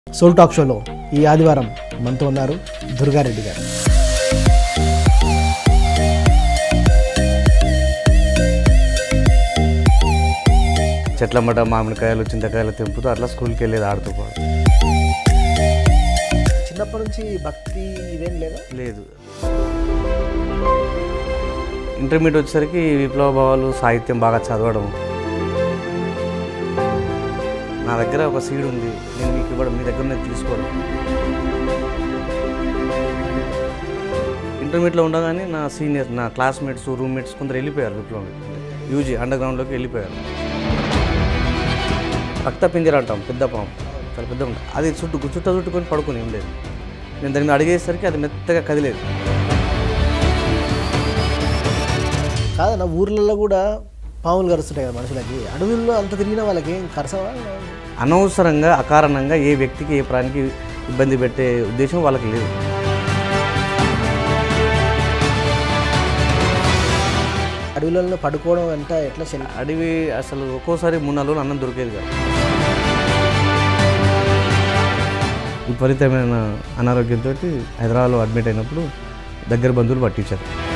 soul talk షోలో ఈ ఆదివారం మనతో ఉన్నారు దుర్గారెడ్డి గారు చెట్ల మట మామిడికాయలు చింతకాయలు తెంపుతూ అట్లా స్కూల్కి వెళ్ళేది ఆడుతూ పాడు చిన్నప్పటి నుంచి భక్తి ఇదేం లేదా లేదు ఇంటర్మీడియట్ వచ్చేసరికి విప్లవ భావాలు సాహిత్యం బాగా చదవడం నా దగ్గర ఒక సీడ్ ఉంది నేను మీకు ఇవ్వడం మీ దగ్గర నేను తీసుకోవడం ఇంటర్మీడియట్లో ఉండగానే నా సీనియర్ నా క్లాస్మేట్స్ రూమ్మేట్స్ కొందరు వెళ్ళిపోయారు విప్లవం యూజీ అండర్ గ్రౌండ్లోకి వెళ్ళిపోయారు రక్త పింజర అంటాం పెద్ద పాము చాలా పెద్ద ఉంటుంది అది చుట్టూ చుట్ట చుట్టుకొని పడుకుని ఏం లేదు నేను దాని మీద అడిగేసరికి అది మెత్తగా కదిలేదు కాదన్న ఊర్లలో కూడా పాములు కరుస్తుంటాయి కదా మనుషులకి అడవుల్లో అంత తిరిగిన వాళ్ళకి ఏం కరసవా అనవసరంగా అకారణంగా ఏ వ్యక్తికి ఏ ప్రాణికి ఇబ్బంది పెట్టే ఉద్దేశం వాళ్ళకి లేదు అడవులలో పడుకోవడం అంటే ఎట్లా శని అడవి అసలు ఒక్కోసారి మూడు నాలుగు రోజులు అన్నం దొరికేది కాదు విపరీతమైన అనారోగ్యంతో హైదరాబాద్లో అడ్మిట్ అయినప్పుడు దగ్గర బంధువులు పట్టించారు